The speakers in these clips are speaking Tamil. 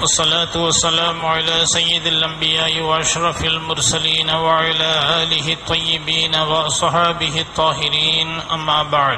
والصلاة والسلام على سيد الأنبياء وأشرف المرسلين وعلى آله الطيبين وأصحابه الطاهرين أما بعد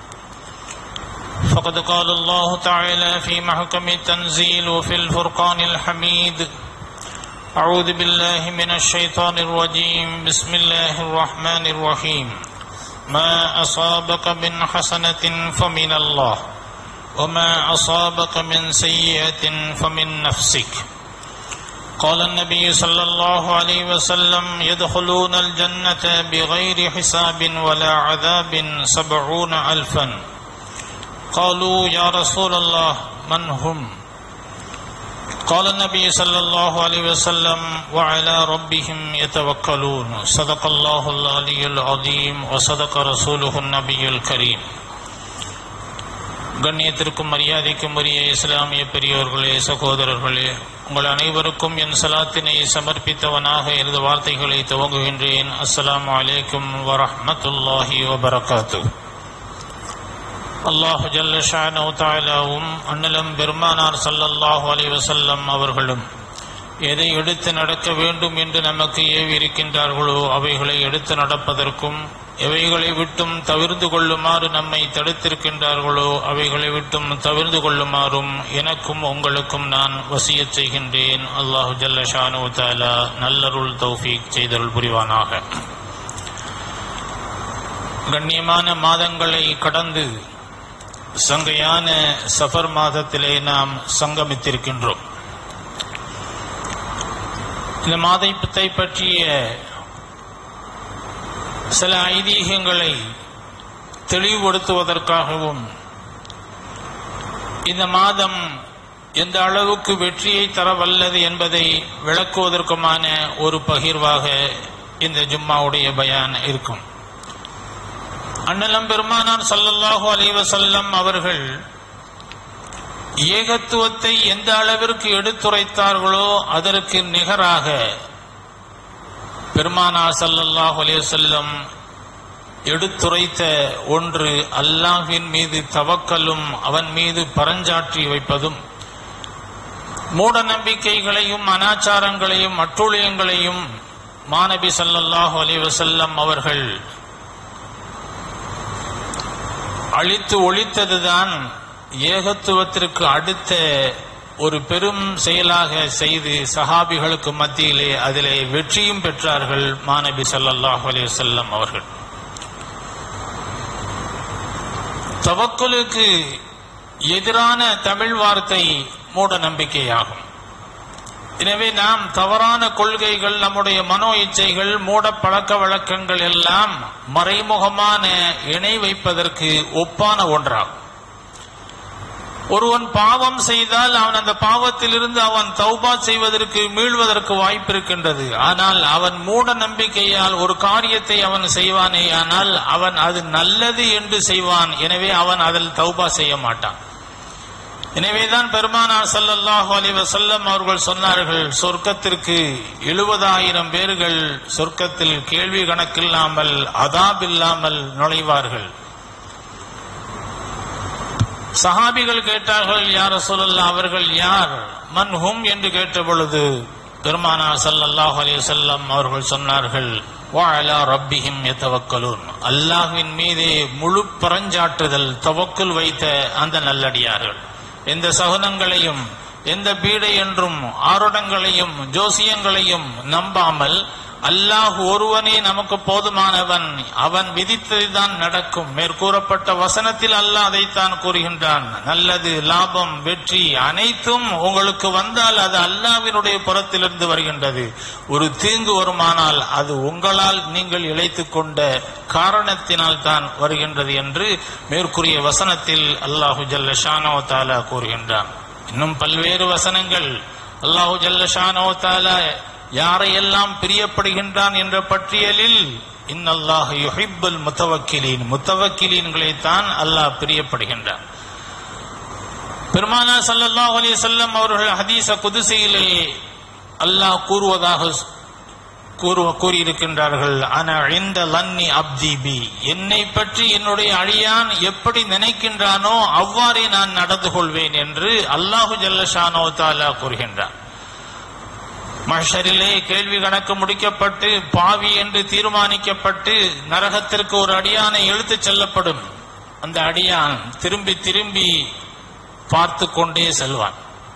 فقد قال الله تعالى في محكم التنزيل وفي الفرقان الحميد أعوذ بالله من الشيطان الرجيم بسم الله الرحمن الرحيم ما أصابك من حسنة فمن الله وما أصابك من سيئة فمن نفسك قال النبي صلى الله عليه وسلم يدخلون الجنة بغير حساب ولا عذاب سبعون ألفا قالوا يا رسول الله من هم قال النبي صلى الله عليه وسلم وعلى ربهم يتوكلون صدق الله العلي العظيم وصدق رسوله النبي الكريم கண்ணியத்திற்கும் மரியாதைக்கும் உரிய இஸ்லாமிய பெரியோர்களே சகோதரர்களே உங்கள் அனைவருக்கும் என் சலாத்தினை சமர்ப்பித்தவனாக எனது வார்த்தைகளை துவங்குகின்றேன் அஸ்ஸலாமு அலைக்கும் வரஹ்மத்துல்லாஹி வபரகாத்து அல்லாஹு ஜல்ல ஷானோ தாலாவும் அண்ணலம் பெருமானார் சல்லல்லாஹு அலைஹி வஸல்லம் அவர்களும் எதை எடுத்து நடக்க வேண்டும் என்று நமக்கு ஏவி இருக்கின்றார்களோ அவைகளை எடுத்து நடப்பதற்கும் எவைகளை விட்டும் தவிர்ந்து கொள்ளுமாறு நம்மை தடுத்திருக்கின்றார்களோ அவைகளை விட்டும் தவிர்ந்து கொள்ளுமாறும் எனக்கும் உங்களுக்கும் நான் வசியச் செய்கின்றேன் அல்லாஹு ஜல்ல ஷானு தாலா நல்லருள் தௌஃபீக் செய்தருள் புரிவானாக கண்ணியமான மாதங்களை கடந்து சங்கையான சஃபர் மாதத்திலே நாம் சங்கமித்திருக்கின்றோம் இந்த மாதத்தை பற்றிய சில ஐதீகங்களை தெளிவுபடுத்துவதற்காகவும் இந்த மாதம் எந்த அளவுக்கு வெற்றியை தர வல்லது என்பதை விளக்குவதற்குமான ஒரு பகிர்வாக இந்த ஜும்மாவுடைய பயான் இருக்கும் அண்ணலம் பெருமானார் சல்லல்லாஹு அலைவசல்லம் அவர்கள் ஏகத்துவத்தை எந்த அளவிற்கு எடுத்துரைத்தார்களோ அதற்கு நிகராக பெருமானார் சல்லல்லாஹு அலைவசல்லம் எடுத்துரைத்த ஒன்று அல்லாஹின் மீது தவக்கலும் அவன் மீது பரஞ்சாற்றி வைப்பதும் மூட நம்பிக்கைகளையும் அனாச்சாரங்களையும் அட்டுழியங்களையும் மாநபி சல்லல்லாஹு அலைவசல்லம் அவர்கள் அழித்து ஒழித்ததுதான் ஏகத்துவத்திற்கு அடுத்த ஒரு பெரும் செயலாக செய்து சஹாபிகளுக்கு மத்தியிலே அதிலே வெற்றியும் பெற்றார்கள் மாநபி சல்லாஹ் அலிவசல்லம் அவர்கள் தவக்குலுக்கு எதிரான தமிழ் வார்த்தை மூட நம்பிக்கையாகும் எனவே நாம் தவறான கொள்கைகள் நம்முடைய மனோ இச்சைகள் மூட பழக்க வழக்கங்கள் எல்லாம் மறைமுகமான இணை வைப்பதற்கு ஒப்பான ஒன்றாகும் ஒருவன் பாவம் செய்தால் அவன் அந்த பாவத்திலிருந்து அவன் தௌபா செய்வதற்கு மீள்வதற்கு வாய்ப்பு இருக்கின்றது ஆனால் அவன் மூட நம்பிக்கையால் ஒரு காரியத்தை அவன் செய்வானே ஆனால் அவன் அது நல்லது என்று செய்வான் எனவே அவன் அதில் தௌபா செய்ய மாட்டான் எனவேதான் பெருமானார் சல்லல்லாஹு அலி வசல்லம் அவர்கள் சொன்னார்கள் சொர்க்கத்திற்கு எழுபதாயிரம் பேர்கள் சொர்க்கத்தில் கேள்வி கணக்கில்லாமல் அதாபில்லாமல் நுழைவார்கள் சஹாபிகள் கேட்டார்கள் யார் சொல்லல்லா அவர்கள் யார் மன் ஹும் என்று கேட்ட பொழுது பெருமானார் சல்லல்லாஹு அலி வல்லம் அவர்கள் சொன்னார்கள் வாழலா ரப்பிஹிம் எத்தவக்கலூன் அல்லாஹ்வின் மீதே முழு பரஞ்சாற்றுதல் தவக்குல் வைத்த அந்த நல்லடியார்கள் எந்த சகுனங்களையும் எந்த பீடை என்றும் ஆருடங்களையும் ஜோசியங்களையும் நம்பாமல் அல்லாஹ் ஒருவனே நமக்கு போதுமானவன் அவன் விதித்ததுதான் நடக்கும் மேற்கூறப்பட்ட வசனத்தில் அல்லாஹ் அதைத்தான் கூறுகின்றான் நல்லது லாபம் வெற்றி அனைத்தும் உங்களுக்கு வந்தால் அது அல்லாவினுடைய புறத்திலிருந்து வருகின்றது ஒரு தீங்கு வருமானால் அது உங்களால் நீங்கள் இழைத்துக் கொண்ட காரணத்தினால் தான் வருகின்றது என்று மேற்கூறிய வசனத்தில் அல்லாஹு ஜல்ல ஷானோ தாலா கூறுகின்றான் இன்னும் பல்வேறு வசனங்கள் அல்லாஹு ஜல்ல ஷானோ தாலா யாரையெல்லாம் பிரியப்படுகின்றான் என்ற பட்டியலில் இன்னல்லாஹ் யுஹிப்புல் முத்தவக்கிலீன் முத்தவக்கிலீன்களைத்தான் அல்லாஹ் பிரியப்படுகின்றான் பெருமானா சல்லல்லாஹு அலைஹி வஸல்லம் அவர்கள் ஹதீஸ குதுசியிலே அல்லாஹ் கூறுவதாக கூறு கூறியிருக்கின்றார்கள் அன இந்த லன்னி அப்திபி என்னை பற்றி என்னுடைய அழியான் எப்படி நினைக்கின்றானோ அவ்வாறே நான் நடந்து கொள்வேன் என்று அல்லாஹு ஜல்லஷானோ தாலா கூறுகின்றார் மஷரிலே கேள்வி கணக்கு முடிக்கப்பட்டு பாவி என்று தீர்மானிக்கப்பட்டு நரகத்திற்கு ஒரு அடியானை இழுத்துச் செல்லப்படும் அந்த அடியான் திரும்பி திரும்பி பார்த்து கொண்டே செல்வான்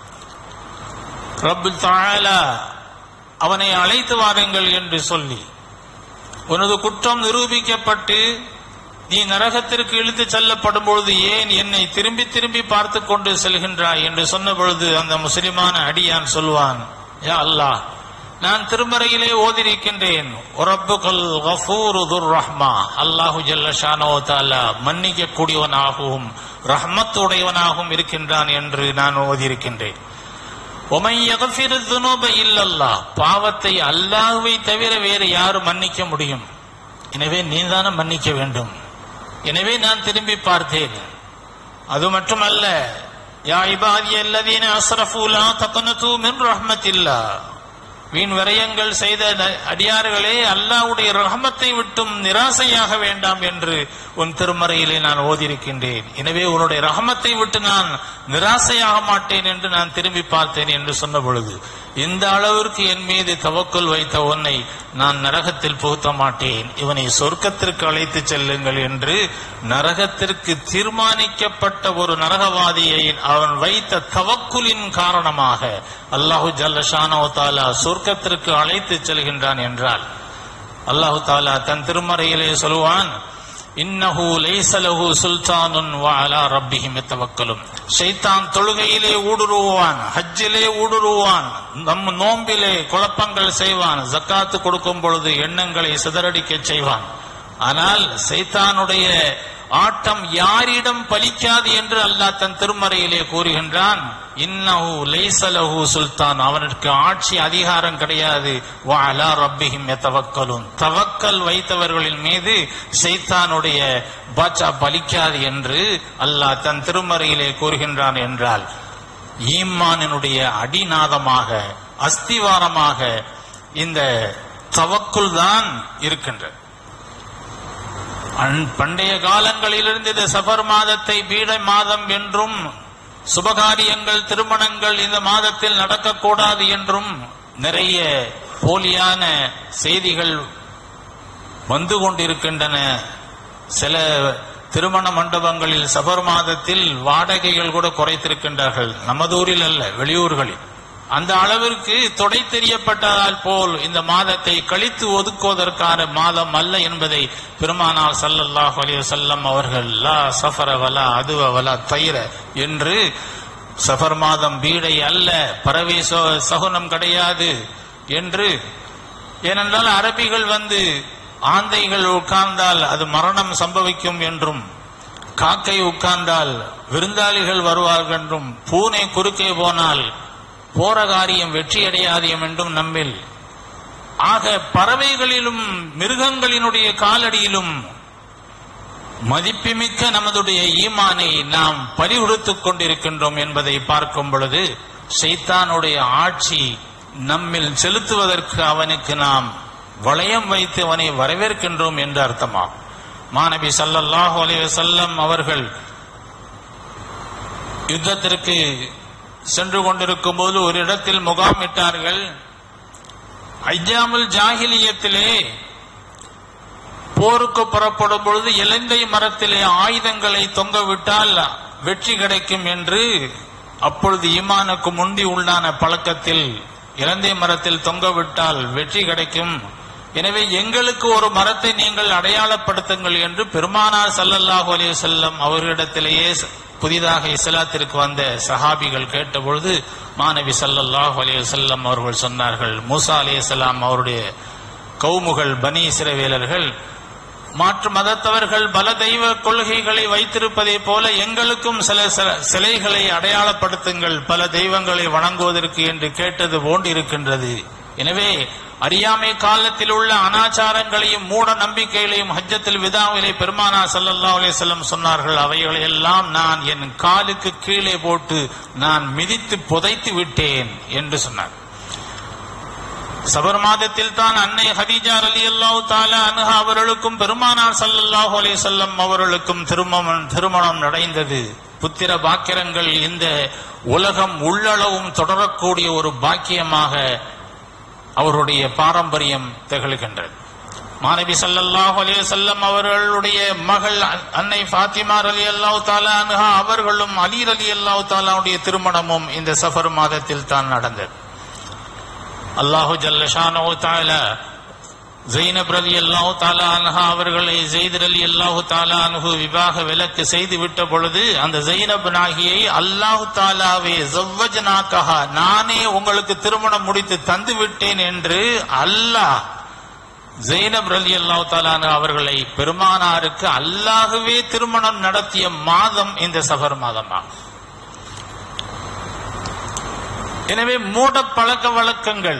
ரப்புல் தஆலா அவனை அழைத்து வாருங்கள் என்று சொல்லி உனது குற்றம் நிரூபிக்கப்பட்டு நீ நரகத்திற்கு இழுத்துச் செல்லப்படும் பொழுது ஏன் என்னை திரும்பி திரும்பி பார்த்து கொண்டு செல்கின்றாய் என்று சொன்ன பொழுது அந்த முஸ்லிமான அடியான் சொல்வான் யா அல்லாஹ் நான் திருமறையிலே ஓதிருக்கின்றேன் ரப்புகல் கஃபூரு துர் ரஹ்மா அல்லாஹு ஜல்ல ஷானோ தாலா மன்னிக்க கூடியவனாகவும் ரஹ்மத்துடையவனாகவும் இருக்கின்றான் என்று நான் ஓதியிருக்கின்றேன் உமை யகஃபிரு துனூப இல்லல்லாஹ் பாவத்தை அல்லாஹ்வை தவிர வேறு யாரு மன்னிக்க முடியும் எனவே நீதான மன்னிக்க வேண்டும் எனவே நான் திரும்பி பார்த்தேன் அது மட்டுமல்ல யா இபாதி அல்லதீன அஸ்ரஃபு லா தக்னது மின் ரஹ்மத்தில்லா வீண் விரயங்கள் செய்த ந- அடியார்களே அல்லாஹ்வுடைய ரஹமத்தை விட்டும் நிராசையாக வேண்டாம் என்று உன் திருமறையிலே நான் ஓதியிருக்கின்றேன் எனவே உன்னுடைய ரஹமத்தை விட்டு நான் நிராசையாக மாட்டேன் என்று நான் திரும்பி பார்த்தேன் என்று சொன்ன பொழுது இந்த அளவிற்கு என் மீது தவக்குள் வைத்த உன்னை நான் நரகத்தில் புகுத்த மாட்டேன் இவனை சொர்க்கத்திற்கு அழைத்து செல்லுங்கள் என்று நரகத்திற்கு தீர்மானிக்கப்பட்ட ஒரு நரகவாதியை அவன் வைத்த தவக்குலின் காரணமாக அல்லாஹு ஜல்லஷானோ தாலா சொர்க்கத்திற்கு அழைத்து செல்கின்றான் என்றால் அல்லாஹு தாலா தன் திருமறையிலே சொல்லுவான் இன்னஹு லைசலஹு சுல்தானுன் வ அலா ரப்பிஹிம் யத்தவக்கலும் ஷைத்தான் தொழுகையிலே ஊடுருவான் ஹஜ்ஜிலே ஊடுருவான் நம் நோம்பிலே குழப்பங்கள் செய்வான் ஜக்காத்து கொடுக்கும் பொழுது எண்ணங்களை சிதறடிக்கச் செய்வான் ஆனால் சைத்தானுடைய ஆட்டம் யாரிடம் பலிக்காது என்று அல்லாஹ் தன் திருமறையிலே கூறுகின்றான் இன்னஹு லைசலஹு சுல்தான் அவனுக்கு ஆட்சி அதிகாரம் கிடையாது வ அலா ரப்பிஹிம் யதவக்கலுன் தவக்கல் வைத்தவர்களின் மீது சைத்தானுடைய பாச்சா பலிக்காது என்று அல்லாஹ் தன் திருமறையிலே கூறுகின்றான் என்றால் ஈமானினுடைய அடிநாதமாக அஸ்திவாரமாக இந்த தவக்குல் தான் இருக்கின்றது அன்- பண்டைய காலங்களிலிருந்து இந்த சபர் மாதத்தை பீட மாதம் என்றும் சுபகாரியங்கள் திருமணங்கள் இந்த மாதத்தில் நடக்கக்கூடாது என்றும் நிறைய போலியான செய்திகள் வந்து கொண்டிருக்கின்றன சில திருமண மண்டபங்களில் சபர் மாதத்தில் வாடகைகள் கூட குறைத்திருக்கின்றார்கள் நமது ஊரில் அல்ல வெளியூர்களில் அந்த அளவிற்கு தொடை தெரியப்பட்டதால் போல் இந்த மாதத்தை கழித்து ஒதுக்குவதற்கான மாதம் அல்ல என்பதை பெருமானார் ஸல்லல்லாஹு அலைஹி வஸல்லம் அவர்கள் லா சஃபர வலா அதுவ வலா தயிர என்று சஃபர் மாதம் பீடை அல்ல பறவை சோ- சகுனம் கிடையாது என்று ஏனென்றால் அரபிகள் வந்து ஆந்தைகள் உட்கார்ந்தால் அது மரணம் சம்பவிக்கும் என்றும் காக்கை உட்கார்ந்தால் விருந்தாளிகள் வருவார்கள் என்றும் பூனை குறுக்கே போனால் போற காரியம் வெற்றியடையாது என்றும் நம்மில் ஆக பறவைகளிலும் மிருகங்களினுடைய காலடியிலும் மதிப்புமிக்க நமதுடைய ஈமானை நாம் பறிகொடுத்துக் கொண்டிருக்கின்றோம் என்பதை பார்க்கும் பொழுது ஷைத்தானுடைய ஆட்சி நம்மில் செலுத்துவதற்கு அவனுக்கு நாம் வளையம் வைத்து அவனை வரவேற்கின்றோம் என்று அர்த்தமாகும் மாணவி ஸல்லல்லாஹு அலைஹி வஸல்லம் அவர்கள் யுத்தத்திற்கு சென்று கொண்டிருக்கும் போது ஒரு இடத்தில் முகாமிட்டார்கள் ஐஜாமுல் ஜாகிலியத்திலே போருக்கு புறப்படும் பொழுது இலந்தை மரத்திலே ஆயுதங்களை தொங்கவிட்டால் வெற்றி கிடைக்கும் என்று அப்பொழுது ஈமானுக்கு முந்தி உள்ளான பழக்கத்தில் இலந்தை மரத்தில் தொங்கவிட்டால் வெற்றி கிடைக்கும் எனவே எங்களுக்கு ஒரு மரத்தை நீங்கள் அடையாளப்படுத்துங்கள் என்று பெருமானார் ஸல்லல்லாஹு அலைஹி வஸல்லம் அவர்களிடத்திலேயே ச- புதிதாக இஸ்லாத்திற்கு வந்த சஹாபிகள் கேட்டபொழுது மாணவி ஸல்லல்லாஹு அலைஹி வஸல்லம் அவர்கள் சொன்னார்கள் மூசா அலைஹிஸ்ஸலாம் அவருடைய கவுமுகள் பனி இஸ்ரவேலர்கள் மாற்று மதத்தவர்கள் பல தெய்வ கொள்கைகளை வைத்திருப்பதைப் போல எங்களுக்கும் சில சில- சிலைகளை அடையாளப்படுத்துங்கள் பல தெய்வங்களை வணங்குவதற்கு என்று கேட்டது போன்றிருக்கின்றது எனவே அறியாமை காலத்தில் உள்ள அனாச்சாரங்களையும் மூட நம்பிக்கைகளையும் ஹஜ்ஜத்தில் விதாவிலே பெருமானா ஸல்லல்லாஹு அலைஹி வஸல்லம் சொன்னார்கள் அவைகளை எல்லாம் நான் என் காலுக்கு கீழே போட்டு நான் மிதித்து புதைத்து விட்டேன் என்று சொன்னார் சபர் மாதத்தில் தான் அன்னை ஹதீஜா அலி அல்லாஹு தாலா அனுஹா அவர்களுக்கும் பெருமானார் ஸல்லல்லாஹு அலைஹி வஸல்லம் அவர்களுக்கும் திருமணம் திருமணம் நடந்தது புத்திர பாக்கியங்கள் இந்த உலகம் உள்ளளவும் தொடரக்கூடிய ஒரு பாக்கியமாக அவருடைய பாரம்பரியம் திகழ்கின்றது மாணவி ஸல்லல்லாஹு அலைஹி வஸல்லம் அவர்களுடைய மகள் அன்னை ஃபாத்திமா ரலியல்லாஹு தஆலா அன்ஹா அவர்களும் அலி ரலியல்லாஹு தஆலாவுடைய திருமணமும் இந்த சஃபர் மாதத்தில் தான் நடந்தது அல்லாஹு ஜல்லஷானோ தாலா ஜெயினப் ரலி அல்லாஹு தாலா அன்ஹா அவர்களை ஜெயித் அலி அல்லாஹு தாலா அன்ஹு விவாக விலக்கு செய்து விட்ட பொழுது அந்த ஜெயினப் நாகியை அல்லாஹு தாலாவே ஜவ்வஜனாக்கஹா நானே உங்களுக்கு திருமணம் முடித்து தந்து விட்டேன் என்று அல்லாஹ் ஜெயினப் ரலி அல்லாஹு தாலா அவர்களை பெருமானாருக்கு அல்லாஹுவே திருமணம் நடத்திய மாதம் இந்த சஃபர் மாதமாகும் எனவே மூட பழக்க வழக்கங்கள்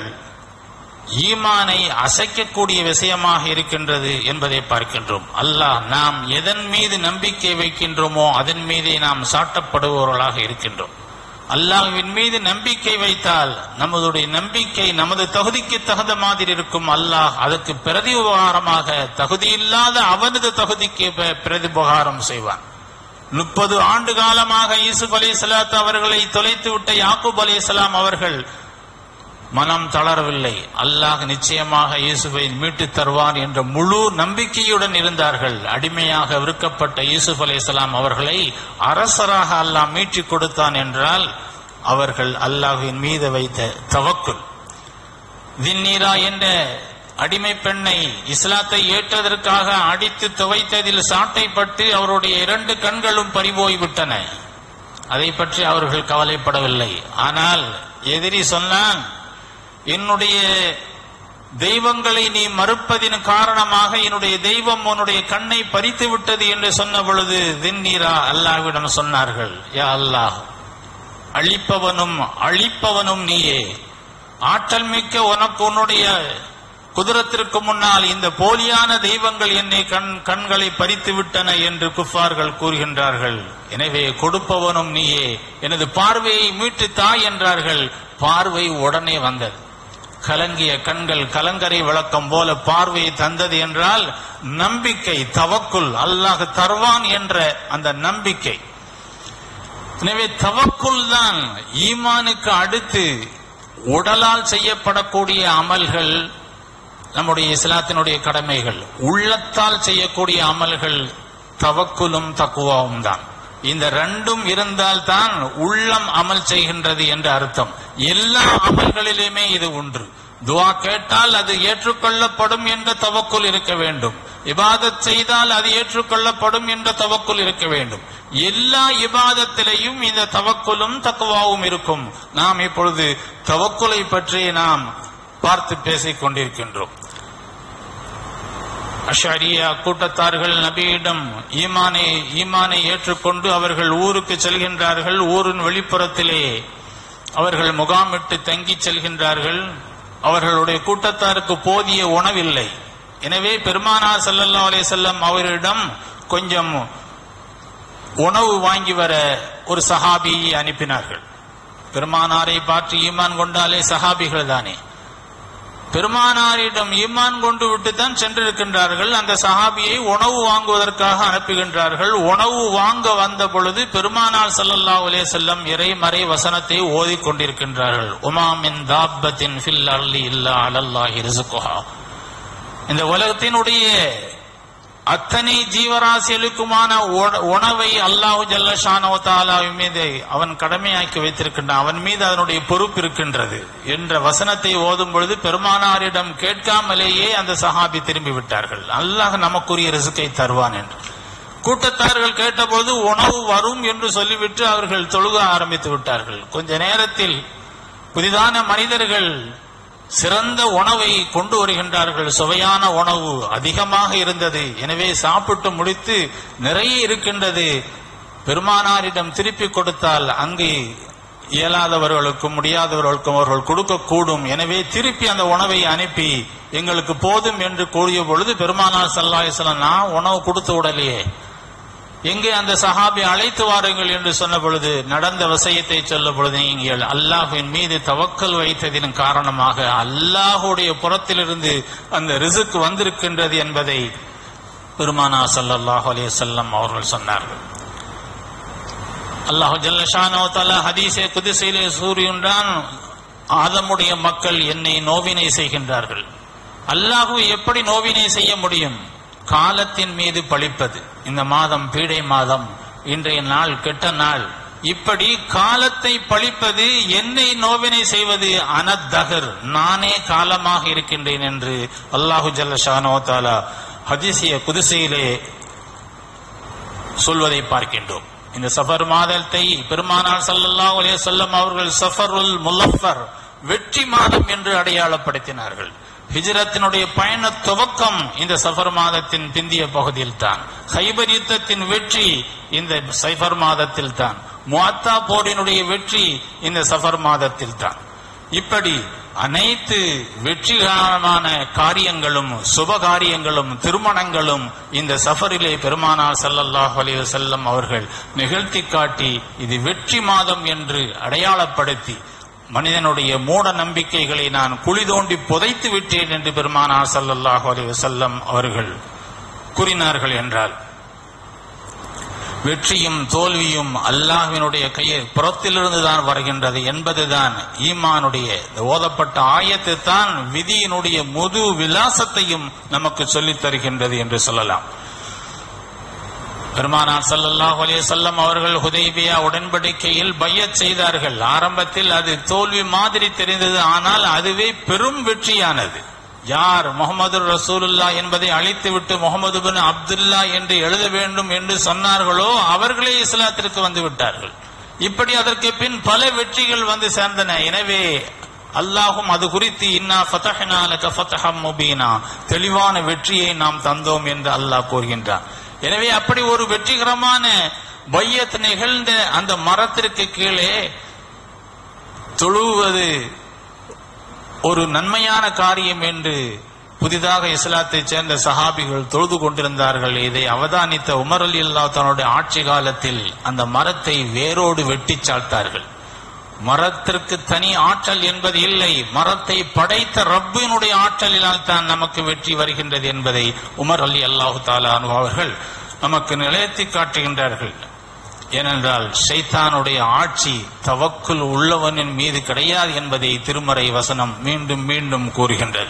ஈமானை அசைக்கக்கூடிய விஷயமாக இருக்கின்றது என்பதை பார்க்கின்றோம் அல்லாஹ் நாம் எதன் மீது நம்பிக்கை வைக்கின்றோமோ அதன் மீதே நாம் சாட்டப்படுபவர்களாக இருக்கின்றோம் அல்லாஹ்வின் மீது நம்பிக்கை வைத்தால் நமதுடைய நம்பிக்கை நமது தகுதிக்கு தகுந்த மாதிரி இருக்கும் அல்லாஹ் அதற்கு பிரதிபகாரமாக தகுதியில்லாத அவனது தகுதிக்கு ப- பிரதிபகாரம் செய்வான் முப்பது ஆண்டு காலமாக யூசுப் அலி சலாத் அவர்களை தொலைத்து விட்ட யாக்கூப் அலி அவர்கள் மனம் தளரவில்லை அல்லாஹ் நிச்சயமாக யூசுஃபை மீட்டு தருவான் என்ற முழு நம்பிக்கையுடன் இருந்தார்கள் அடிமையாக விற்கப்பட்ட யூசுப் அலைஹிஸ்ஸலாம் அவர்களை அரசராக அல்லாஹ் மீட்டிக் கொடுத்தான் என்றால் அவர்கள் அல்லாஹ்வின் மீது வைத்த தவக்குல் தின்னீரா என்ற அடிமை பெண்ணை இஸ்லாத்தை ஏற்றதற்காக அடித்து துவைத்ததில் சாட்டைப்பட்டு அவருடைய இரண்டு கண்களும் பறிபோய் விட்டன அதை பற்றி அவர்கள் கவலைப்படவில்லை ஆனால் எதிரி சொன்னான் என்னுடைய தெய்வங்களை நீ மறுப்பதின் காரணமாக என்னுடைய தெய்வம் உன்னுடைய கண்ணை பறித்து விட்டது என்று சொன்ன பொழுது தின்னீரா அல்லாஹ்விடம் சொன்னார்கள் யா அல்லாஹ் அழிப்பவனும் அழிப்பவனும் நீயே ஆற்றல் மிக்க உனக்கு உன்னுடைய குதிரத்திற்கு முன்னால் இந்த போலியான தெய்வங்கள் என்னை கண் கண்களை பறித்து விட்டன என்று குஃபார்கள் கூறுகின்றார்கள் எனவே கொடுப்பவனும் நீயே எனது பார்வையை மீட்டு தாய் என்றார்கள் பார்வை உடனே வந்தது கலங்கிய கண்கள் கலங்கரை விளக்கம் போல பார்வையை தந்தது என்றால் நம்பிக்கை தவக்குல் அல்லாஹ் தருவான் என்ற அந்த நம்பிக்கை எனவே தவக்குல் தான் ஈமானுக்கு அடுத்து உடலால் செய்யப்படக்கூடிய அமல்கள் நம்முடைய இஸ்லாத்தினுடைய கடமைகள் உள்ளத்தால் செய்யக்கூடிய அமல்கள் தவக்குலும் தக்குவாவும் தான் இந்த ரெண்டும் இருந்தால் தான் உள்ளம் அமல் செய்கின்றது என்ற அர்த்தம் எல்லா அமல்களிலுமே இது ஒன்று துவா கேட்டால் அது ஏற்றுக்கொள்ளப்படும் என்ற தவக்குல் இருக்க வேண்டும் இபாதத் செய்தால் அது ஏற்றுக்கொள்ளப்படும் என்ற தவக்குல் இருக்க வேண்டும் எல்லா இபாதத்திலையும் இந்த தவக்குலும் தக்குவாவும் இருக்கும் நாம் இப்பொழுது தவக்குலை பற்றி நாம் பார்த்து பேசிக் கொண்டிருக்கின்றோம் அஷாரியா கூட்டத்தார்கள் நபியிடம் ஈமானை ஈமானை ஏற்றுக்கொண்டு அவர்கள் ஊருக்கு செல்கின்றார்கள் ஊரின் வெளிப்புறத்திலே அவர்கள் முகாமிட்டு தங்கி செல்கின்றார்கள் அவர்களுடைய கூட்டத்தாருக்கு போதிய உணவில்லை எனவே பெருமானார் ஸல்லல்லாஹு அலைஹி வஸல்லம் அவரிடம் கொஞ்சம் உணவு வாங்கி வர ஒரு சஹாபியை அனுப்பினார்கள் பெருமானாரை பார்த்து ஈமான் கொண்டாலே சஹாபிகள் தானே பெருமானாரிடம் ஈமான் கொண்டு விட்டு தான் சென்றிருக்கின்றார்கள் அந்த சஹாபியை உணவு வாங்குவதற்காக அனுப்புகின்றார்கள் உணவு வாங்க வந்த பொழுது பெருமானார் ஸல்லல்லாஹு அலைஹி வஸல்லம் இறைமறை வசனத்தை ஓதிக் கொண்டிருக்கின்றார்கள் உமாமின் தாப்பத்தின் ஃபில் அர்லி இல்லா அலல்லாஹி ரிசுகுஹா இந்த உலகத்தினுடைய அத்தனை ஜீவராசிகளுக்குமான உண- உணவை அல்லாஹு ஜல்லஷானோ தாலாவின் மீது அவன் கடமையாக்கி வைத்திருக்கின்றான் அவன் மீது அதனுடைய பொறுப்பு இருக்கின்றது என்ற வசனத்தை ஓதும் பொழுது பெருமானாரிடம் கேட்காமலேயே அந்த சஹாபி திரும்பி விட்டார்கள் அல்லாஹ் நமக்குரிய ரிசுக்கை தருவான் என்று கூட்டத்தார்கள் கேட்டபோது உணவு வரும் என்று சொல்லிவிட்டு அவர்கள் தொழுக ஆரம்பித்து விட்டார்கள் கொஞ்ச நேரத்தில் புதிதான மனிதர்கள் சிறந்த உணவை கொண்டு வருகின்றார்கள் சுவையான உணவு அதிகமாக இருந்தது எனவே சாப்பிட்டு முடித்து நிறைய இருக்கின்றது பெருமானாரிடம் திருப்பி கொடுத்தால் அங்கே இயலாதவர்களுக்கும் முடியாதவர்களுக்கும் அவர்கள் கொடுக்கக்கூடும் எனவே திருப்பி அந்த உணவை அனுப்பி எங்களுக்கு போதும் என்று கூறிய பொழுது பெருமானார் சல்லாஹ் நான் உணவு கொடுத்து விடலையே எங்கே அந்த சஹாபி அழைத்து வாருங்கள் என்று சொன்ன பொழுது நடந்த விஷயத்தை சொல்ல பொழுது நீங்கள் அல்லாஹ்வின் மீது தவக்கல் வைத்ததின் காரணமாக அல்லாஹுடைய புறத்திலிருந்து அந்த ரிசுக் வந்திருக்கின்றது என்பதை பெருமானா ஸல்லல்லாஹு அலைஹி வஸல்லம் அவர்கள் சொன்னார்கள் அல்லாஹு ஜல்லஷானோ தலா ஹதீஸே குதிசையிலே சூரியுண்டான் ஆதமுடைய மக்கள் என்னை நோவினை செய்கின்றார்கள் அல்லாஹு எப்படி நோவினை செய்ய முடியும் காலத்தின் மீது பழிப்பது இந்த மாதம் பீடை மாதம் இன்றைய நாள் கெட்ட நாள் இப்படி காலத்தை பழிப்பது என்னை நோவினை செய்வது அனத்தகர் நானே காலமாக இருக்கின்றேன் என்று அல்லாஹு ஜல்லஷானோ தாலா ஹதீசிய குதிசையிலே சொல்வதை பார்க்கின்றோம் இந்த சஃபர் மாதத்தை பெருமானார் ஸல்லல்லாஹு அலைஹி வஸல்லம் அவர்கள் சஃபருல் முலஃபர் வெற்றி மாதம் என்று அடையாளப்படுத்தினார்கள் ஹிஜ்ரத்தினுடைய பயண துவக்கம் இந்த சஃபர் மாதத்தின் பிந்திய பகுதியில் தான் ஹைபர் யுத்தத்தின் வெற்றி இந்த சைஃபர் மாதத்தில் தான் முஅத்தா போரினுடைய வெற்றி இந்த சஃபர் மாதத்தில் தான் இப்படி அனைத்து வெற்றிகரமான காரியங்களும் சுப காரியங்களும் திருமணங்களும் இந்த சஃபரிலே பெருமானார் ஸல்லல்லாஹு அலைஹி வஸல்லம் அவர்கள் நிகழ்த்தி காட்டி இது வெற்றி மாதம் என்று அடையாளப்படுத்தி மனிதனுடைய மூட நம்பிக்கைகளை நான் குழி தோண்டி புதைத்து விட்டேன் என்று பெருமானார் ஸல்லல்லாஹு அலைஹி வஸல்லம் அவர்கள் கூறினார்கள் என்றால் வெற்றியும் தோல்வியும் அல்லாஹ்வினுடைய கையை புறத்திலிருந்து தான் வருகின்றது என்பதுதான் ஈமானுடைய இந்த ஓதப்பட்ட ஆயத்து தான் விதியினுடைய முது விலாசத்தையும் நமக்கு சொல்லித் தருகின்றது என்று சொல்லலாம் பெருமானார் ஸல்லல்லாஹு அலைஹி வஸல்லம் அவர்கள் ஹுதைபியா உடன்படிக்கையில் பையத் செய்தார்கள் ஆரம்பத்தில் அது தோல்வி மாதிரி தெரிந்தது ஆனால் அதுவே பெரும் வெற்றியானது யார் முகமது ரசூலுல்லா என்பதை அழித்துவிட்டு முகமது பின் அப்துல்லா என்று எழுத வேண்டும் என்று சொன்னார்களோ அவர்களே இஸ்லாத்திற்கு வந்து விட்டார்கள் இப்படி அதற்கு பின் பல வெற்றிகள் வந்து சேர்ந்தன எனவே அல்லாஹும் அது குறித்து இன்னா ஃபதஹ்னா லக ஃபதஹம் முபீனா தெளிவான வெற்றியை நாம் தந்தோம் என்று அல்லாஹ் கூறுகின்றான் எனவே அப்படி ஒரு வெற்றிகரமான பையத் நிகழ்ந்த அந்த மரத்திற்கு கீழே தொழுவது ஒரு நன்மையான காரியம் என்று புதிதாக இஸ்லாத்தைச் சேர்ந்த சஹாபிகள் தொழுது கொண்டிருந்தார்கள் இதை அவதானித்த உமர் அலி அல்லா தன்னுடைய ஆட்சி காலத்தில் அந்த மரத்தை வேரோடு வெட்டிச் சாழ்த்தார்கள் மரத்திற்கு தனி ஆற்றல் என்பது இல்லை மரத்தை படைத்த ரப்பினுடைய ஆற்றலினால் தான் நமக்கு வெற்றி வருகின்றது என்பதை உமர் அலி அல்லாஹு தாலா அவர்கள் நமக்கு நிலையத்தி காட்டுகின்றார்கள் ஏனென்றால் ஷைத்தானுடைய ஆட்சி தவக்குல் உள்ளவனின் மீது கிடையாது என்பதை திருமறை வசனம் மீண்டும் மீண்டும் கூறுகின்றது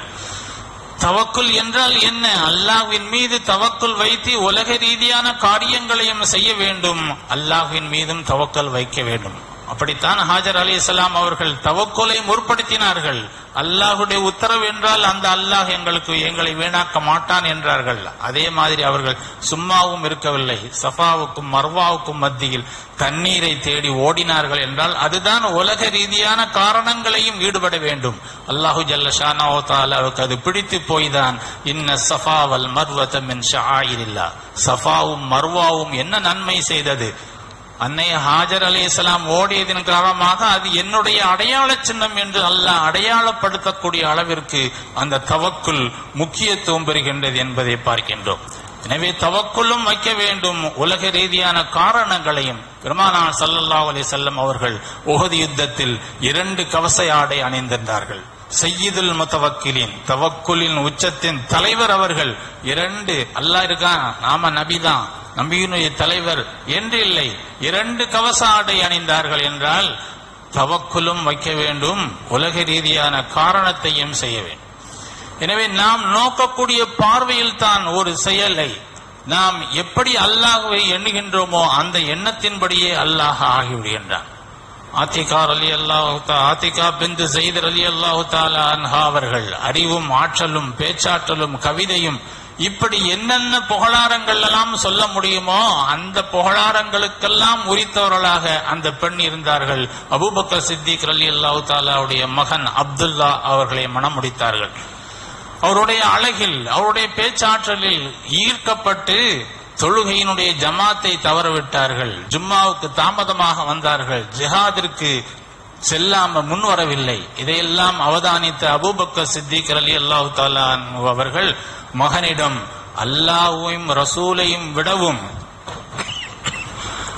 தவக்குல் என்றால் என்ன அல்லாஹ்வின் மீது தவக்குல் வைத்து உலக ரீதியான காரியங்களையும் செய்ய வேண்டும் அல்லாஹ்வின் மீதும் தவக்கல் வைக்க வேண்டும் அப்படித்தான் ஹாஜர் அலி இஸ்லாம் அவர்கள் தவக்குலை முற்படுத்தினார்கள் அல்லாஹுடைய உத்தரவு என்றால் அந்த அல்லாஹ் எங்களுக்கு எங்களை வீணாக்க மாட்டான் என்றார்கள் அதே மாதிரி அவர்கள் சும்மாவும் இருக்கவில்லை சஃபாவுக்கும் மர்வாவுக்கும் மத்தியில் தண்ணீரை தேடி ஓடினார்கள் என்றால் அதுதான் உலக ரீதியான காரணங்களையும் ஈடுபட வேண்டும் அல்லாஹு ஜல்ல ஷானாவோ தாலாவுக்கு அது பிடித்து போய்தான் இன்ன சஃபாவல் மர்வத மின் ஷாயிரில்லா சஃபாவும் மர்வாவும் என்ன நன்மை செய்தது அன்னை ஹாஜர் அலி இஸ்லாம் ஓடியதன் காரணமாக அது என்னுடைய அடையாள சின்னம் என்று அல்லாஹ் அடையாளப்படுத்தக்கூடிய அளவிற்கு அந்த தவக்குள் முக்கியத்துவம் பெறுகின்றது என்பதை பார்க்கின்றோம் எனவே தவக்குள்ளும் வைக்க வேண்டும் உலக ரீதியான காரணங்களையும் பெருமானார் ஸல்லல்லாஹு அலைஹி வஸல்லம் அவர்கள் உஹது யுத்தத்தில் இரண்டு கவச ஆடை அணிந்திருந்தார்கள் செய்யுதுல் முத்தவக்கிலின் தவக்குலின் உச்சத்தின் தலைவர் அவர்கள் இரண்டு அல்லாஹ் இருக்கான் நாம நபிதான் நபியினுடைய தலைவர் என்று இல்லை இரண்டு கவச ஆடை அணிந்தார்கள் என்றால் தவக்குலும் வைக்க வேண்டும் உலக ரீதியான காரணத்தையும் செய்ய வேண்டும் எனவே நாம் நோக்கக்கூடிய பார்வையில் தான் ஒரு செயலை நாம் எப்படி அல்லாஹ்வை எண்ணுகின்றோமோ அந்த எண்ணத்தின்படியே அல்லாஹ் ஆகிவிடுகின்றான் ஆத்திகார் அலி அல்லாஹு ஆத்திகா பிந்து செய்தர் அலி அல்லாஹு தாலா அன்ஹா அவர்கள் அறிவும் ஆற்றலும் பேச்சாற்றலும் கவிதையும் இப்படி என்னென்ன புகழாரங்கள் எல்லாம் சொல்ல முடியுமோ அந்த புகழாரங்களுக்கெல்லாம் உரித்தவர்களாக அந்த பெண் இருந்தார்கள் அபூபக்கர் சித்திக் அலி அல்லாஹு தாலாவுடைய மகன் அப்துல்லா அவர்களை மணமுடித்தார்கள் அவருடைய அழகில் அவருடைய பேச்சாற்றலில் ஈர்க்கப்பட்டு தொழுகையினுடைய ஜமாத்தை தவறவிட்டார்கள் ஜும்மாவுக்கு தாமதமாக வந்தார்கள் ஜிஹாதிற்கு செல்லாம முன் வரவில்லை இதையெல்லாம் அவதானித்த அபூபக்கர் சித்திக் அலி அல்லாஹு தாலா அவர்கள் மகனிடம் அல்லாஹ்வையும் ரசூலையும் விடவும்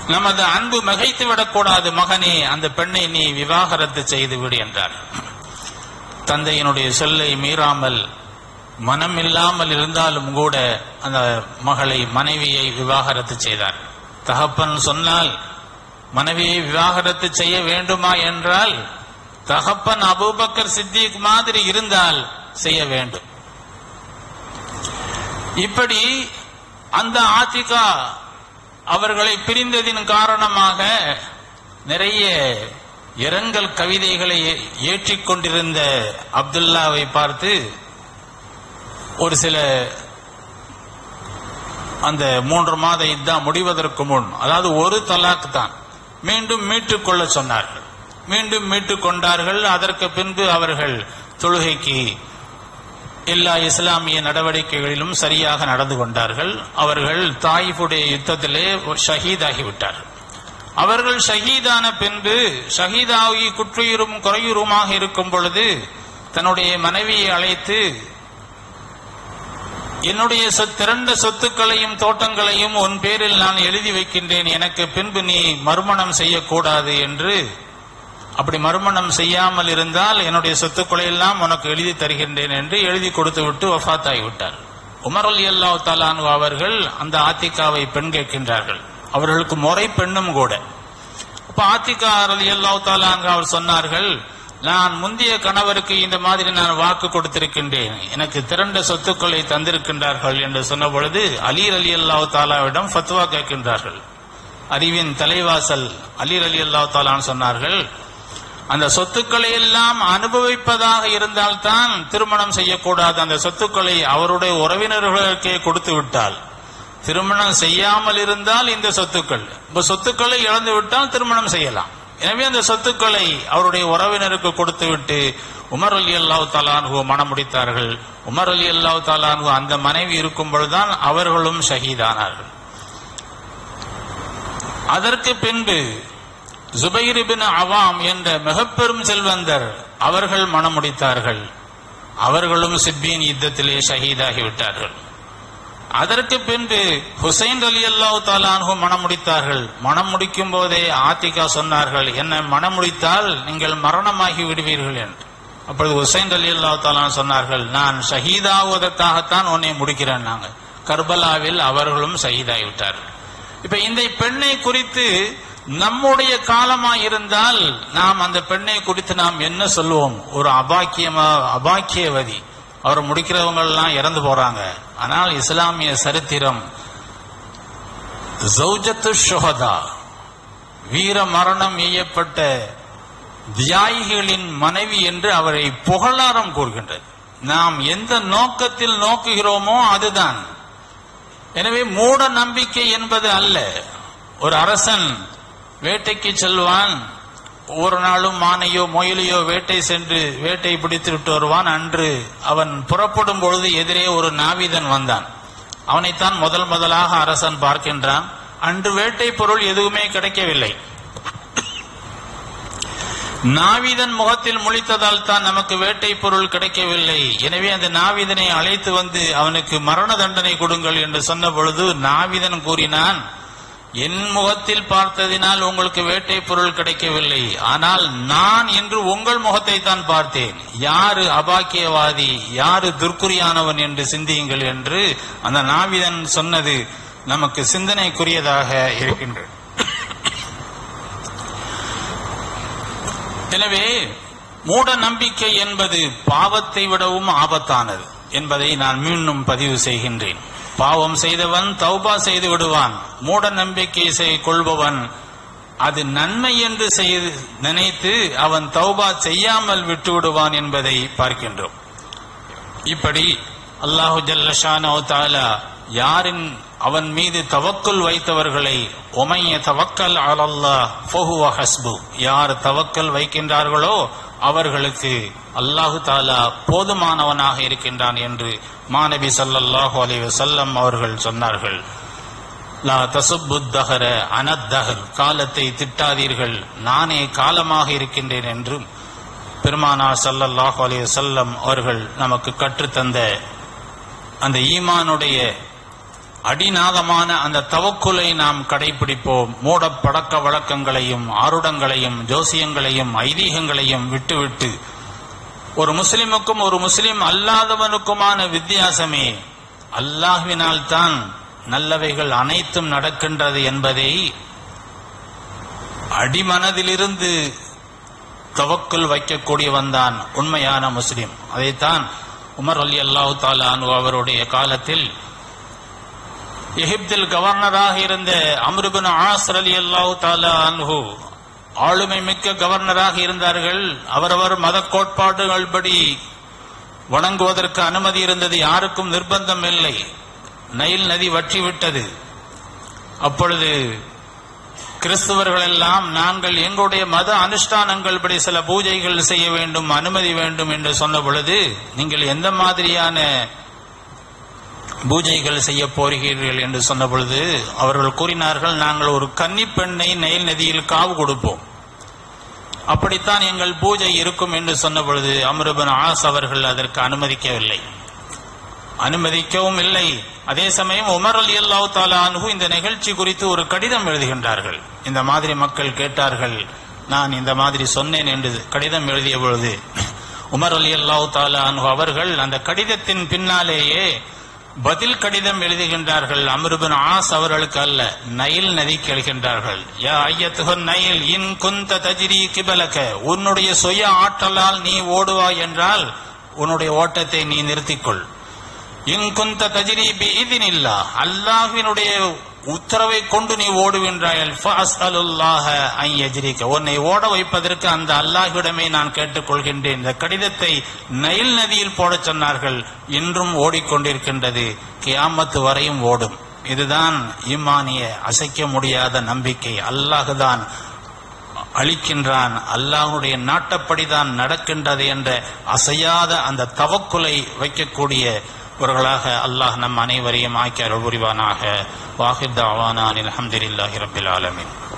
நமது அன்பு மிகைத்து விடக்கூடாது மகனே அந்த பெண்ணை நீ விவாகரத்து செய்து விடு என்றார் தந்தையினுடைய சொல்லை மீறாமல் மனம் இல்லாமல் இருந்தாலும் கூட அந்த மகளை மனைவியை விவாகரத்து செய்தார் தகப்பன் சொன்னால் மனைவியை விவாகரத்து செய்ய வேண்டுமா என்றால் தகப்பன் அபூபக்கர் சித்திக் மாதிரி இருந்தால் செய்ய வேண்டும் இப்படி அந்த ஆத்திகா அவர்களை பிரிந்ததின் காரணமாக நிறைய இரங்கல் கவிதைகளை ஏற்றிக் கொண்டிருந்த அப்துல்லாவை பார்த்து ஒரு சில அந்த மூன்று மாத இதா முடிவதற்கு முன் அதாவது ஒரு தலாக் தான் மீண்டும் மீட்டுக் கொள்ள சொன்னார்கள் மீண்டும் மீட்டுக் கொண்டார்கள் அதற்கு பின்பு அவர்கள் தொழுகைக்கு எல்லா இஸ்லாமிய நடவடிக்கைகளிலும் சரியாக நடந்து கொண்டார்கள் அவர்கள் தாயிஃபுடைய யுத்தத்திலே ஷஹீதாகிவிட்டார்கள் அவர்கள் ஷஹீதான பின்பு ஷஹீதாகி குற்றுயிரும் குறையுருமாக இருக்கும் பொழுது தன்னுடைய மனைவியை அழைத்து என்னுடைய சொத்- திரண்ட சொத்துக்களையும் தோட்டங்களையும் உன் பேரில் நான் எழுதி வைக்கின்றேன் எனக்கு பின்பு நீ மறுமணம் செய்யக்கூடாது என்று அப்படி மறுமணம் செய்யாமல் இருந்தால் என்னுடைய சொத்துக்களை எல்லாம் உனக்கு எழுதி தருகின்றேன் என்று எழுதி கொடுத்து விட்டு வஃபாத்தாகி விட்டார் உமர் அலி அல்லாஹ் தாலானு அவர்கள் அந்த ஆத்திகாவை பெண் கேட்கின்றார்கள் அவர்களுக்கு முறை பெண்ணும் கூட அப்ப ஆத்திகா அலி அல்லாஹ் தாலான் அவர் சொன்னார்கள் நான் முந்தைய கணவருக்கு இந்த மாதிரி நான் வாக்கு கொடுத்திருக்கின்றேன் எனக்கு திரண்ட சொத்துக்களை தந்திருக்கின்றார்கள் என்று சொன்ன பொழுது அலீர் அலி அல்லாஹ் தாலாவிடம் ஃபத்வா கேட்கின்றார்கள் அறிவின் தலைவாசல் அலீர் அலி அல்லாஹ் தாலான் சொன்னார்கள் அந்த சொத்துக்களை எல்லாம் அனுபவிப்பதாக இருந்தால்தான் திருமணம் செய்யக்கூடாது அந்த சொத்துக்களை அவருடைய உறவினர்களுக்கே கொடுத்து விட்டால் திருமணம் செய்யாமல் இருந்தால் இந்த சொத்துக்கள் இப்ப சொத்துக்களை இழந்து விட்டால் திருமணம் செய்யலாம் எனவே அந்த சொத்துக்களை அவருடைய உறவினருக்கு கொடுத்து விட்டு உமர் அலி அல்லாஹ் தாலான்ஹு மனம் முடித்தார்கள் உமர் அலி அல்லாஹ் தாலான்ஹு அந்த மனைவி இருக்கும் பொழுதுதான் அவர்களும் ஷஹீதானார்கள் அதற்கு பின்பு ஜுபைர் இபின் அவாம் என்ற மிகப்பெரும் செல்வந்தர் அவர்கள் மனம் முடித்தார்கள் அவர்களும் சிப்பியின் யுத்தத்திலே ஷஹீதாகி விட்டார்கள் அதற்கு பின்பு ஹுசைன் அலி அல்லாஹ் தாலானு மனம் முடித்தார்கள் மனம் முடிக்கும் போதே ஆத்திகா சொன்னார்கள் என்னை மனம் முடித்தால் நீங்கள் மரணமாகி விடுவீர்கள் என்று அப்பொழுது ஹுசைன் அலி அல்லாஹ் தாலான் சொன்னார்கள் நான் ஷஹீதாகுவதற்காகத்தான் உன்னை முடிக்கிறேன் நாங்கள் கர்பலாவில் அவர்களும் ஷஹீதாகி விட்டார்கள் இப்ப இந்த பெண்ணை குறித்து நம்முடைய காலமா இருந்தால் நாம் அந்த பெண்ணை குறித்து நாம் என்ன சொல்லுவோம் ஒரு அபாக்கியமா அபாக்கியவதி அவர் முடிக்கிறவங்க எல்லாம் இறந்து போறாங்க ஆனால் இஸ்லாமிய சரித்திரம் ஜௌஜத்து ஷுஹதா வீர மரணம் எய்யப்பட்ட தியாகிகளின் மனைவி என்று அவரை புகழாரம் கூறுகின்றது நாம் எந்த நோக்கத்தில் நோக்குகிறோமோ அதுதான் எனவே மூட நம்பிக்கை என்பது அல்ல ஒரு அரசன் வேட்டைக்கு செல்வான் ஒவ்வொரு நாளும் மானையோ முயலையோ வேட்டை சென்று வேட்டை பிடித்து விட்டு வருவான் அன்று அவன் புறப்படும் பொழுது எதிரே ஒரு நாவிதன் வந்தான் அவனைத்தான் முதல் முதலாக அரசன் பார்க்கின்றான் அன்று வேட்டை பொருள் எதுவுமே கிடைக்கவில்லை நாவிதன் முகத்தில் முழித்ததால் தான் நமக்கு வேட்டை பொருள் கிடைக்கவில்லை எனவே அந்த நாவிதனை அழைத்து வந்து அவனுக்கு மரண தண்டனை கொடுங்கள் என்று சொன்ன பொழுது நாவிதன் கூறினான் என் முகத்தில் பார்த்ததினால் உங்களுக்கு வேட்டை பொருள் கிடைக்கவில்லை ஆனால் நான் இன்று உங்கள் முகத்தை தான் பார்த்தேன் யாரு அபாக்கியவாதி யாரு துர்க்குரியானவன் என்று சிந்தியுங்கள் என்று அந்த நாவிதன் சொன்னது நமக்கு சிந்தனைக்குரியதாக இருக்கின்றது எனவே மூட நம்பிக்கை என்பது பாவத்தை விடவும் ஆபத்தானது என்பதை நான் மீண்டும் பதிவு செய்கின்றேன் பாவம் செய்தவன் தௌபா செய்து விடுவான் மூட நம்பிக்கை செய் கொள்பவன் அது நன்மை என்று செய்து நினைத்து அவன் தௌபா செய்யாமல் விட்டு விடுவான் என்பதை பார்க்கின்றோம் இப்படி அல்லாஹு ஜல்லஷானோ தாலா யாரின் அவன் மீது தவக்குல் வைத்தவர்களை உமைய தவக்கல் அலல்லாஹ் ஃபஹுவ ஹஸ்பு யார் தவக்கல் வைக்கின்றார்களோ அவர்களுக்கு அல்லாஹு தாலா போதுமானவனாக இருக்கின்றான் என்று மாநபி ஸல்லல்லாஹு அலைஹி வஸல்லம் அவர்கள் சொன்னார்கள் லா தசுப்புத்தகர அனத்தகர் காலத்தை திட்டாதீர்கள் நானே காலமாக இருக்கின்றேன் என்றும் பெருமானார் ஸல்லல்லாஹு அலைஹி வஸல்லம் அவர்கள் நமக்கு கற்றுத்தந்த அந்த ஈமானுடைய அடிநாதமான அந்த தவக்குலை நாம் கடைபிடிப்போம் மூட பழக்க வழக்கங்களையும் ஆருடங்களையும் ஜோசியங்களையும் ஐதீகங்களையும் விட்டுவிட்டு ஒரு முஸ்லிமுக்கும் ஒரு முஸ்லிம் அல்லாதவனுக்குமான வித்தியாசமே அல்லாஹ்வினால் தான் நல்லவைகள் அனைத்தும் நடக்கின்றது என்பதை அடிமனதிலிருந்து தவக்குள் வைக்கக்கூடியவன் தான் உண்மையான முஸ்லிம் அதைத்தான் உமர் அலி அல்லாஹு தாலு அவருடைய காலத்தில் எகிப்தில் கவர்னராக இருந்த அம்ருபின் ஆசர் அலி அல்லாஹு தாலா அன்ஹு ஆளுமை மிக்க கவர்னராக இருந்தார்கள் அவரவர் மத கோட்பாடுகள் படி வணங்குவதற்கு அனுமதி இருந்தது யாருக்கும் நிர்பந்தம் இல்லை நைல் நதி வற்றிவிட்டது அப்பொழுது கிறிஸ்துவர்கள் எல்லாம் நாங்கள் எங்களுடைய மத அனுஷ்டானங்கள் படி சில பூஜைகள் செய்ய வேண்டும் அனுமதி வேண்டும் என்று சொன்ன பொழுது நீங்கள் எந்த மாதிரியான பூஜைகள் செய்ய போகிறீர்கள் என்று சொன்ன பொழுது அவர்கள் கூறினார்கள் நாங்கள் ஒரு கன்னி பெண்ணை நெயில் நதியில் காவு கொடுப்போம் அப்படித்தான் எங்கள் பூஜை இருக்கும் என்று சொன்ன பொழுது அம்ருபன் ஆஸ் அவர்கள் அதற்கு அனுமதிக்கவில்லை அனுமதிக்கவும் இல்லை அதே சமயம் உமர் அலி அல்லாஹு தாலானு இந்த நிகழ்ச்சி குறித்து ஒரு கடிதம் எழுதுகின்றார்கள் இந்த மாதிரி மக்கள் கேட்டார்கள் நான் இந்த மாதிரி சொன்னேன் என்று கடிதம் எழுதிய பொழுது உமர் அலி அல்லாஹு தாலானு அவர்கள் அந்த கடிதத்தின் பின்னாலேயே பதில் கடிதம் எழுதுகின்றார்கள் அமிர்பின் ஆஸ் அவர்களுக்கு அல்ல நைல் நதிக்கு எழுகின்றார்கள் யா ஐயத்துகன் நைல் இன் குந்த தஜிரி கிபலக்க உன்னுடைய சுய ஆற்றலால் நீ ஓடுவாய் என்றால் உன்னுடைய ஓட்டத்தை நீ நிறுத்திக்கொள் இன் குந்த தஜிரி பி இதினில்லா அல்லாஹ்வினுடைய உத்தரவை கொண்டு நீ ஓடுகின்றாயல் ஃபஅஸ்அலுல்லாஹ அன் யஜ்ரிக உன்னை ஓட வைப்பதற்கு அந்த அல்லாஹ்விடமே நான் கேட்டுக்கொள்கின்றேன் இந்த கடிதத்தை நைல் நதியில் போடச் சொன்னார்கள் இன்றும் ஓடிக்கொண்டிருக்கின்றது கியாமத்து வரையும் ஓடும் இதுதான் ஈமானிய அசைக்க முடியாத நம்பிக்கை அல்லாஹுதான் அளிக்கின்றான் அல்லாஹ்வுடைய நாட்டப்படிதான் நடக்கின்றது என்ற அசையாத அந்த தவக்குலை வைக்கக்கூடியவர்களாக அல்லாஹ் நம் அனைவரையும் ஆக்கி அருள் புரிவானாக வாஹித் அவானான் அலமதுல்லாஹி ரபில் ஆலமின்